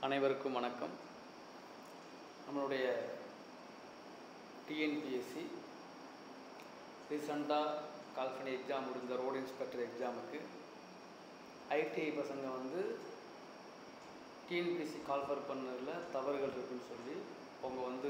அனைவருக்கும் வணக்கம் நம்மளுடைய டிஎன்பிஎஸ்சி ரீசண்டாக கால் பண்ணி எக்ஸாம் முடிந்த ரோடு இன்ஸ்பெக்டர் எக்ஸாமுக்கு ஐடிஐ பசங்க வந்து டிஎன்பிஎஸ்சி கால்ஃபர் பண்ணதில் தவறுகள் இருக்குன்னு சொல்லி அவங்க வந்து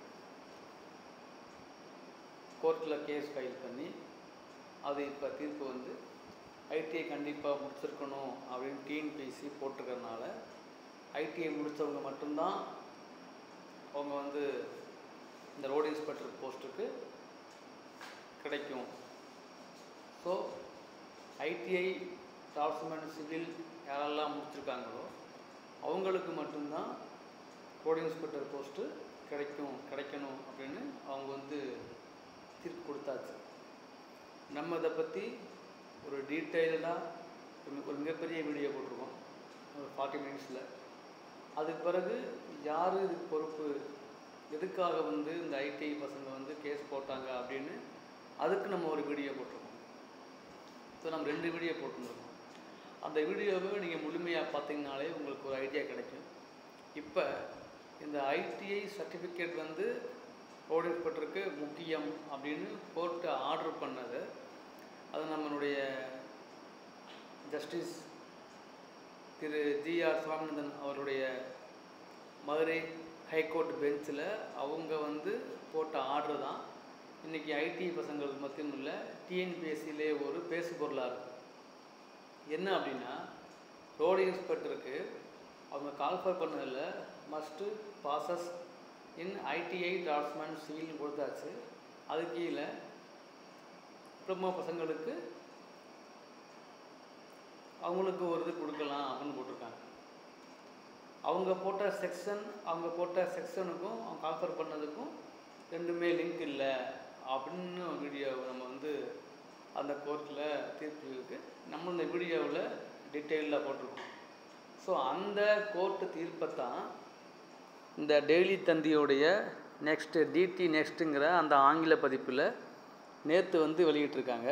கோர்ட்டில் கேஸ் ஃபைல் பண்ணி அது இப்போ தீர்ப்பு வந்து ஐடிஐ கண்டிப்பாக முடிச்சிருக்கணும் அப்படின்னு டிஎன்பிஎஸ்சி போட்டிருக்கறனால ஐடிஐ முடித்தவங்க மட்டும்தான் அவங்க வந்து இந்த ரோடு இன்ஸ்பெக்டர் போஸ்ட்டுக்கு கிடைக்கும் ஸோ ஐடிஐ டிரான்ஸ்மெண்ட் சிவில் யாரெல்லாம் முடிச்சிருக்காங்களோ அவங்களுக்கு மட்டும்தான் ரோடு இன்ஸ்பெக்டர் போஸ்ட்டு கிடைக்கும் கிடைக்கணும் அப்படின்னு அவங்க வந்து தீர்ப்பு கொடுத்தாச்சு நம்ம இதை பற்றி ஒரு டீட்டெயில்டாக ஒரு மிகப்பெரிய வீடியோ போட்டிருக்கோம் ஒரு ஃபார்ட்டி மினிட்ஸில் அதுக்கு பிறகு யார் இதுக்கு பொறுப்பு எதுக்காக வந்து இந்த ஐடிஐ பசங்க வந்து கேஸ் போட்டாங்க அப்படின்னு அதுக்கு நம்ம ஒரு வீடியோ போட்டிருக்கோம் ஸோ நம்ம ரெண்டு வீடியோ போட்டிருந்தோம் அந்த வீடியோவை நீங்கள் முழுமையாக பார்த்தீங்கனாலே உங்களுக்கு ஒரு ஐடியா கிடைக்கும் இப்போ இந்த ஐடிஐ சர்டிஃபிகேட் வந்து ரோடு இன்ஸ்பெக்டருக்கு முக்கியம் அப்படின்னு கோர்ட்டு ஆர்டர் பண்ணது அது நம்மளுடைய ஜஸ்டிஸ் திரு ஜிஆர் சுவாமிநாதன் அவருடைய மதுரை ஹைகோர்ட் பெஞ்சில் அவங்க வந்து போட்ட ஆர்டர் தான் இன்றைக்கி ஐடி பசங்கள் மத்தியும் இல்லை டிஎன்பிஎஸ்சிலே ஒரு பேசு பொருளாக இருக்குது என்ன அப்படின்னா ரோடு இன்ஸ்பெக்டருக்கு அவங்க கால்ஃபர் பண்ணதில் must possess in ITI draughtsman சிவில்னு கொடுத்தாச்சு அது கீழே டிப்ளமோ பசங்களுக்கு அவங்களுக்கு ஒரு இது கொடுக்கலாம் அப்படின்னு போட்டிருக்காங்க அவங்க போட்ட செக்ஷன் அவங்க போட்ட செக்ஷனுக்கும் அவங்க கால்ஃபர் பண்ணதுக்கும் ரெண்டுமே லிங்க் இல்லை அப்படின்னு வீடியோ நம்ம வந்து அந்த கோர்ட்டில் தீர்ப்பு இருக்குது நம்ம இந்த வீடியோவில் டீட்டெயிலாக போட்டிருக்கோம் ஸோ அந்த கோர்ட்டு தீர்ப்பை தான் இந்த டெய்லி தந்தியோடைய நெக்ஸ்ட்டு டிடி நெக்ஸ்ட்டுங்கிற அந்த ஆங்கில பதிப்பில் நேற்று வந்து வெளியிட்டிருக்காங்க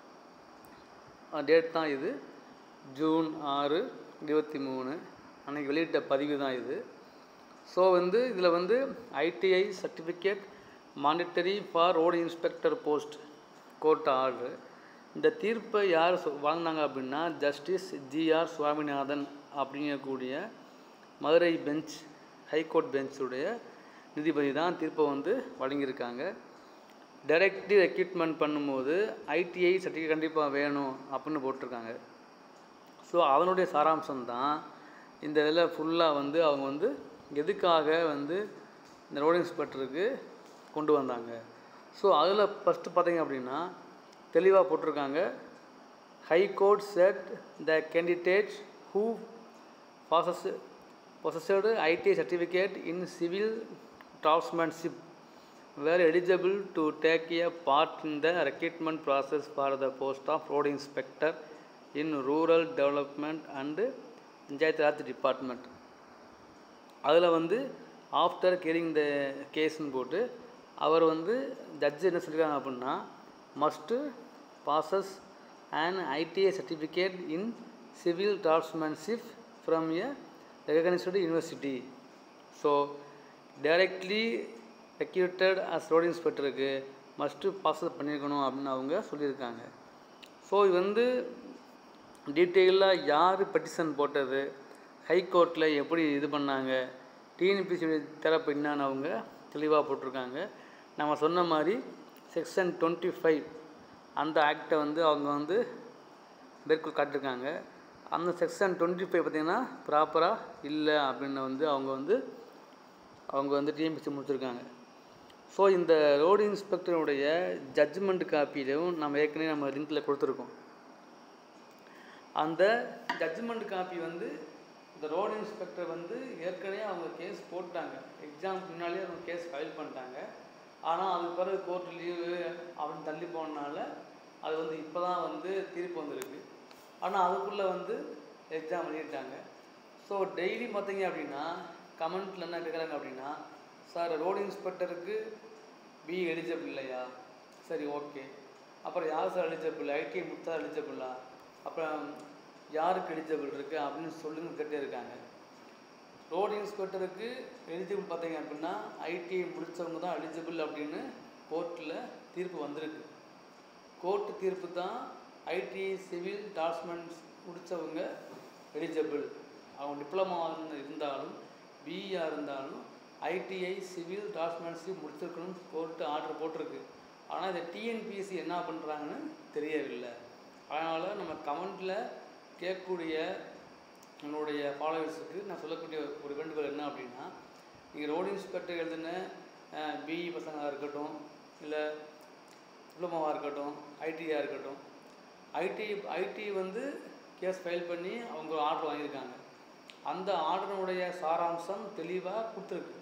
டேட் தான் இது ஜூன் ஆறு இருபத்தி மூணு அன்றைக்கி வெளியிட்ட பதிவு தான் இது ஸோ வந்து இதில் வந்து ITI certificate mandatory for road inspector post court order இந்த தீர்ப்பை யார் வழங்கினாங்க அப்படின்னா ஜஸ்டிஸ் ஜிஆர் சுவாமிநாதன் அப்படிங்கக்கூடிய மதுரை பெஞ்ச் ஹைகோர்ட் பெஞ்சுடைய நீதிபதி தான் தீர்ப்பை வந்து வழங்கியிருக்காங்க டைரக்ட்லி ரெக்ரூட்மெண்ட் பண்ணும்போது ஐடிஐ சர்டிஃபிகேட் கண்டிப்பாக வேணும் அப்படின்னு போட்டிருக்காங்க ஸோ அதனுடைய சாராம்சம் தான் இந்த இதில் ஃபுல்லாக வந்து அவங்க வந்து எதுக்காக வந்து இந்த ரோடு இன்ஸ்பெக்டருக்கு கொண்டு வந்தாங்க ஸோ அதில் ஃபஸ்ட்டு பார்த்தீங்க அப்படின்னா தெளிவாக போட்டிருக்காங்க high court said the candidates who possess possessed IT certificate in civil draftsmanship were eligible to take a part in the recruitment process for the post of road inspector in rural development and Panchayat Raj department அதில் வந்து after carrying the கேஸ்ன்னு போட்டு அவர் வந்து judge என்ன சொல்லியிருக்காங்க அப்படின்னா must possess and ITI certificate in civil draughtsmanship from a recognised university so directly recruited as road இன்ஸ்பெக்டருக்கு must pass பண்ணியிருக்கணும் அப்படின்னு அவங்க சொல்லியிருக்காங்க ஸோ இது வந்து டீட்டெயிலாக யார் பெட்டிஷன் போட்டது ஹைகோர்ட்டில் எப்படி இது பண்ணாங்க டிஎன்பிசி தரப்பு என்னான்னு அவங்க தெளிவாக போட்டிருக்காங்க நம்ம சொன்ன மாதிரி செக்ஷன் டுவெண்ட்டி ஃபைவ் அந்த ஆக்டை வந்து அவங்க வந்து மேற்கோள் காட்டியிருக்காங்க அந்த செக்ஷன் டுவெண்ட்டி ஃபைவ் பார்த்திங்கன்னா ப்ராப்பராக இல்லை அப்படின்னு வந்து அவங்க வந்து அவங்க வந்து டிஎம்பிசி முடிச்சிருக்காங்க ஸோ இந்த ரோடு இன்ஸ்பெக்டருடைய ஜட்ஜ்மெண்ட் காப்பியிலும் நம்ம ஏற்கனவே நம்ம லிங்கில் கொடுத்துருக்கோம் அந்த ஜட்ஜ்மெண்ட் காப்பி வந்து இந்த ரோடு இன்ஸ்பெக்டர் வந்து ஏற்கனவே அவங்க கேஸ் போட்டாங்க எக்ஸாம் முன்னாலே அவங்க கேஸ் ஃபைல் பண்ணிட்டாங்க ஆனால் அதுக்கு பிறகு கோர்ட் லீவு அப்படின்னு தள்ளி போனனால அது வந்து இப்போ தான் வந்து தீர்ப்பு வந்திருக்கு ஆனால் அதுக்குள்ளே வந்து எக்ஸாம் எழுதிட்டாங்க ஸோ டெய்லி பார்த்தீங்க அப்படின்னா கமெண்ட்டில் என்ன கேட்குறாங்க அப்படின்னா சார் ரோடு இன்ஸ்பெக்டருக்கு பி எலிஜிபிள் இல்லையா சரி ஓகே அப்புறம் யார் சார் எலிஜிபிள் ஐடி முத்தா எலிஜிபிளா அப்புறம் யாருக்கு எலிஜிபிள் இருக்குது அப்படின்னு சொல்லுங்க கேட்டே இருக்காங்க ரோடு இன்ஸ்பெக்டருக்கு எலிஜிபிள் பார்த்தீங்க அப்படின்னா ஐடிஐ முடித்தவங்க தான் எலிஜிபிள் அப்படின்னு கோர்ட்டில் தீர்ப்பு வந்திருக்கு கோர்ட்டு தீர்ப்பு தான் ஐடிஐ சிவில் டாக்குமெண்ட்ஸ் முடித்தவங்க எலிஜிபிள் அவங்க டிப்ளமா இருந்தாலும் பிஇஆ இருந்தாலும் ஐடிஐ சிவில் டாக்குமெண்ட்ஸையும் முடிச்சிருக்கணும்னு கோர்ட்டு ஆர்டர் போட்டிருக்கு ஆனால் இந்த டிஎன்பிஎஸ்சி என்ன பண்ணுறாங்கன்னு தெரியவில்லை அதனால் நம்ம கமெண்ட்டில் கேட்கக்கூடிய என்னுடைய ஃபாலோவர்ஸுக்கு நான் சொல்லக்கூடிய ஒரு வேண்டுகோள் என்ன அப்படின்னா நீங்கள் ரோடு இன்ஸ்பெக்டர் எழுதின பிஇ பசங்களாக இருக்கட்டும் இல்லை டிப்ளமோவாக இருக்கட்டும் ஐடியாக இருக்கட்டும் ஐடி ஐடி வந்து கேஸ் ஃபைல் பண்ணி அவங்க ஒரு ஆர்டர் வாங்கியிருக்காங்க அந்த ஆர்டருடைய சாராம்சம் தெளிவாக கொடுத்துருக்கு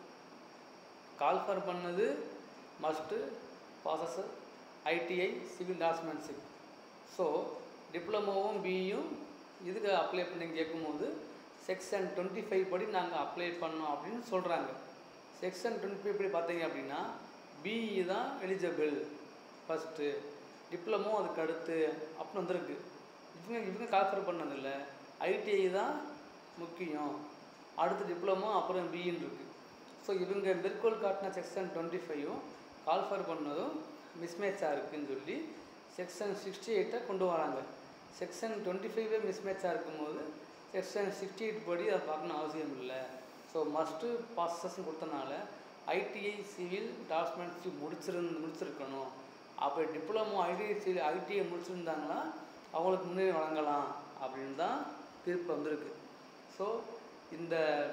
கால்ஃபர் பண்ணது மஸ்ட்டு ப்ராசஸர் ஐடிஐ சிவில் டாக்குமெண்ட்ஸுக்கு ஸோ டிப்ளமோவும் பிஇயும் இதுக்கு அப்ளை பண்ணி கேட்கும்போது செக்ஷன் டுவெண்ட்டி ஃபைவ் படி நாங்கள் அப்ளை பண்ணோம் அப்படின்னு சொல்கிறாங்க செக்ஷன் டுவெண்ட்டி ஃபைவ் படி பார்த்தீங்க அப்படின்னா பிஇ தான் எலிஜிபிள் ஃபஸ்ட்டு டிப்ளமோ அதுக்கு அடுத்து அப்படின்னு வந்திருக்கு இவங்க இவங்க கால்ஃபர் பண்ணதில்லை ஐடிஐ தான் முக்கியம் அடுத்து டிப்ளமோ அப்புறம் பிஇன்னு இருக்குது ஸோ இவங்க மேற்கோள் காட்டின செக்ஷன் டுவெண்ட்டி ஃபைவும் கால்ஃபர் பண்ணதும் மிஸ்மேட்சாக இருக்குதுன்னு சொல்லி செக்ஷன் சிக்ஸ்டி எயிட்டை கொண்டு வராங்க செக்ஷன் டுவெண்ட்டி ஃபைவே மிஸ்மேட்சாக இருக்கும்போது செக்ஷன் சிக்ஸ்டி எயிட் படி அதை பார்க்கணும் அவசியம் இல்லை ஸோ மஸ்ட்டு ப்ராசஸ்ன்னு கொடுத்தனால ஐடிஐ சிவில் டாக்குமெண்ட்ஸ் முடிச்சிருந்து முடிச்சிருக்கணும் அப்போ டிப்ளமோ ஐடிஐ சிவில் ஐடிஐ முடிச்சிருந்தாங்கன்னா அவங்களுக்கு முன்னேறி வழங்கலாம் அப்படின்னு தான் தீர்ப்பு வந்திருக்கு ஸோ இந்த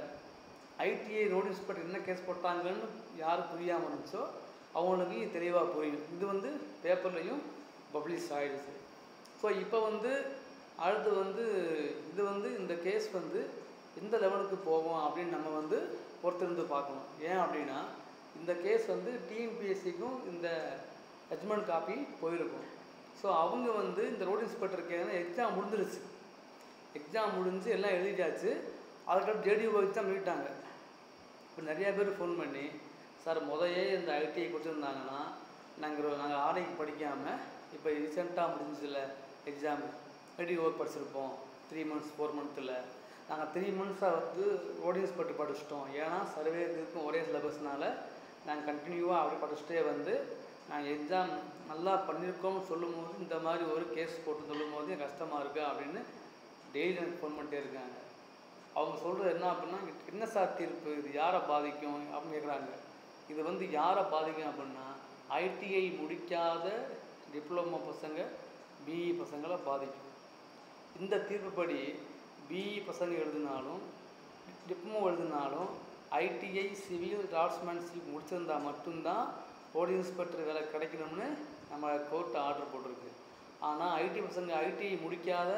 ஐடிஐ ரோடு இன்ஸ்பெக்டர் என்ன கேஸ் போட்டாங்கன்னு யார் புரியாமல் இருந்துச்சோ அவங்களுக்கு இது தெளிவாக புரியும் இது வந்து பேப்பர்லேயும் பப்ளிஷ் ஆகிடுச்சு ஸோ இப்போ வந்து அடுத்து வந்து இது வந்து இந்த கேஸ் வந்து எந்த லெவலுக்கு போகும் அப்படின்னு நம்ம வந்து பொறுத்திருந்து பார்க்கணும் ஏன் அப்படின்னா இந்த கேஸ் வந்து டிஎன்பிஎஸ்சிக்கும் இந்த ஜட்மெண்ட் காப்பி போயிருக்கும் ஸோ அவங்க வந்து இந்த ரோடு இன்ஸ்பெக்டருக்கு எக்ஸாம் முடிஞ்சிருச்சு எக்ஸாம் முடிஞ்சு எல்லாம் எழுதிட்டாச்சு அதுக்கப்புறம் ஜேடிஓ எக்ஸாம் எழுதிட்டாங்க இப்போ நிறையா பேர் ஃபோன் பண்ணி சார் முதையே இந்த ஐடிஐ கொடுத்துருந்தாங்கன்னா நாங்கள் நாங்கள் ஆர்ஐக்கு படிக்காமல் இப்போ ரீசெண்டாக முடிஞ்சதில்ல எக்ஸாமு ஐடி ஒர்க் படிச்சிருப்போம் த்ரீ மந்த்ஸ் ஃபோர் மந்த்தில் நாங்கள் த்ரீ மந்த்ஸாக வந்து ரோடு இன்ஸ்பெக்டர் படிச்சிட்டோம் ஏன்னா சர்வே இருக்கும் ஒரே சிலபஸ்னால நாங்கள் கண்டினியூவாக அப்படி படிச்சுட்டே வந்து நாங்கள் எக்ஸாம் நல்லா பண்ணியிருக்கோம்னு சொல்லும்போது இந்த மாதிரி ஒரு கேஸ் போட்டு சொல்லும்போது எனக்கு கஷ்டமாக இருக்கு அப்படின்னு டெய்லி எனக்கு ஃபோன் பண்ணிட்டே இருக்காங்க அவங்க சொல்கிறது என்ன அப்படின்னா என்ன சார் தீர்ப்பு இது யாரை பாதிக்கும் அப்படின்னு கேட்குறாங்க இது வந்து யாரை பாதிக்கும் அப்படின்னா ஐடிஐ முடிக்காத டிப்ளமோ பசங்க பிஇ பசங்களை பாதிக்கும் இந்த தீர்ப்புப்படி பிஇ பசங்க எழுதினாலும் டிப்ளமோ எழுதினாலும் ஐடிஐ சிவில் டாட்ஸ்மேன்ஷிப் முடிச்சிருந்தா மட்டும்தான் ரோடு இன்ஸ்பெக்டர் வேலை கிடைக்கணும்னு நம்ம கோர்ட்டு ஆர்டர் போட்டிருக்கு ஆனால் ஐடி பசங்க ஐடிஐ முடிக்காத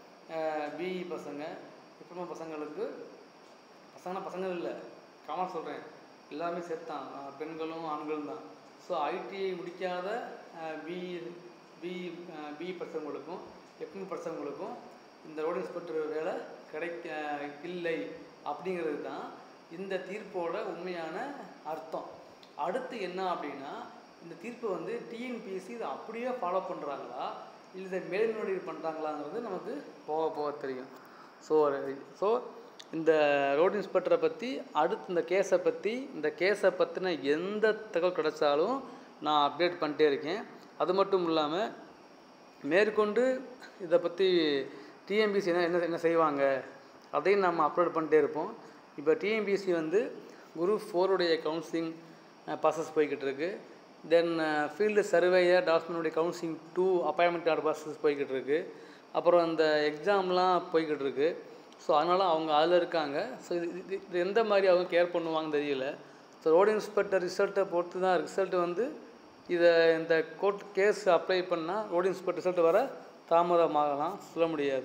பிஇ பசங்க டிப்ளமோ பசங்களுக்கு பசங்கன்னா பசங்க இல்லை காமர்ஸ் சொல்கிறேன் எல்லாமே சேர்த்தான் அஹ் பெண்களும் ஆண்களும் தான் ஸோ ஐடிஐ முடிக்காத பிஇ பிஇ பிஇ பசங்களுக்கும் எப்மி பசங்களுக்கும் இந்த ரோடு இன்ஸ்பெக்டர் வேலை கிடைக்க இல்லை அப்படிங்கிறது தான் இந்த தீர்ப்போட உண்மையான அர்த்தம் அடுத்து என்ன அப்படின்னா இந்த தீர்ப்பை வந்து டிஎன்பிஎஸ்சி இதை அப்படியே ஃபாலோ பண்ணுறாங்களா இல்லை இதை மேல்முறையீடு பண்ணுறாங்களாங்கிறது நமக்கு போக போக தெரியும் ஸோ ஸோ இந்த ரோடு இன்ஸ்பெக்டரை பற்றி அடுத்து இந்த கேஸை பற்றி இந்த கேஸை பற்றின எந்த தகவல் கிடைச்சாலும் நான் அப்டேட் பண்ணிட்டே இருக்கேன் அது மட்டும் இல்லாமல் மேற்கொண்டு இதை பற்றி டிஎம்பிசி என்ன என்ன என்ன செய்வாங்க அதையும் நம்ம அப்லோட் பண்ணிட்டே இருப்போம் இப்போ டிஎம்பிசி வந்து குரூப் ஃபோருடைய கவுன்சிலிங் ப்ராசஸ் போய்கிட்டு இருக்கு தென் ஃபீல்டு சர்வேயர் டாக்டனுடைய counselling to appointment order process போய்கிட்டு இருக்கு அப்புறம் அந்த எக்ஸாம்லாம் போய்கிட்டு இருக்கு ஸோ அதனால் அவங்க அதில் இருக்காங்க ஸோ இது இது இது எந்த மாதிரி அவங்க கேர் பண்ணுவாங்கன்னு தெரியல ஸோ ரோடு இன்ஸ்பெக்டர் ரிசல்ட்டை பொறுத்து தான் ரிசல்ட் வந்து இதை இந்த கோர்ட் கேஸ் அப்ளை பண்ணால் ரோடு இன்ஸ்பெக்டர் ரிசல்ட் வர தாமதமாகலாம் சொல்ல முடியாது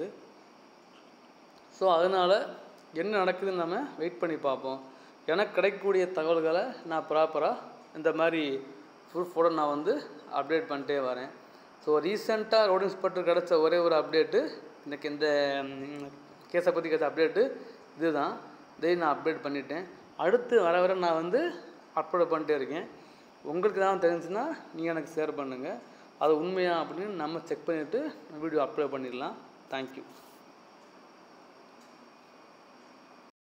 ஸோ அதனால் என்ன நடக்குதுன்னு நம்ம வெயிட் பண்ணி பார்ப்போம் எனக்கு கிடைக்கக்கூடிய தகவல்களை நான் ப்ராப்பராக இந்த மாதிரி ப்ரூஃபோட நான் வந்து அப்டேட் பண்ணிட்டே வரேன் ஸோ ரீசெண்டாக ரோடு இன்ஸ்பெக்டர் கிடச்ச ஒரே ஒரு அப்டேட்டு எனக்கு இந்த கேஸை பற்றி கிடைச்ச அப்டேட்டு இதுதான் இதையும் நான் அப்டேட் பண்ணிட்டேன் அடுத்து வர வர நான் வந்து அப்லோட் பண்ணிட்டே இருக்கேன் உங்களுக்கு தான் தெரிஞ்சுன்னா நீங்கள் எனக்கு ஷேர் பண்ணுங்கள் அது உண்மையா அப்படின்னு நம்ம செக் பண்ணிவிட்டு வீடியோ அப்லோட் பண்ணிடலாம் தேங்க்யூ